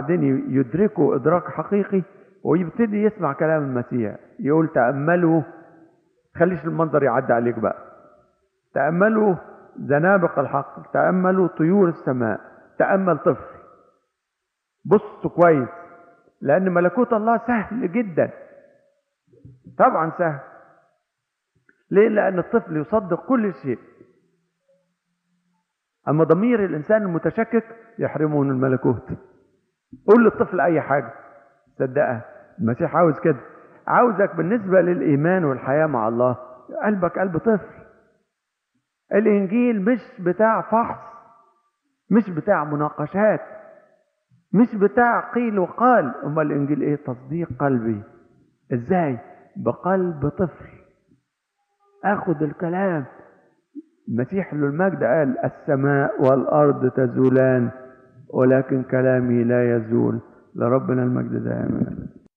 وبعدين يدركوا إدراك حقيقي ويبتدي يسمع كلام المسيح يقول تأملوا خليش المنظر يعدي عليك بقى تأملوا زنابق الحق تأملوا طيور السماء تأمل طفل بصوا كويس لأن ملكوت الله سهل جدا طبعا سهل ليه لأن الطفل يصدق كل شيء أما ضمير الإنسان المتشكك يحرمه من الملكوت قول للطفل أي حاجة صدقها المسيح عاوز كده عاوزك بالنسبة للإيمان والحياة مع الله قلبك قلب طفل الإنجيل مش بتاع فحص مش بتاع مناقشات مش بتاع قيل وقال أما الإنجيل إيه تصديق قلبي إزاي بقلب طفل أخذ الكلام المسيح له المجد قال السماء والأرض تزولان ولكن كلامي لا يزول لربنا المجد دائما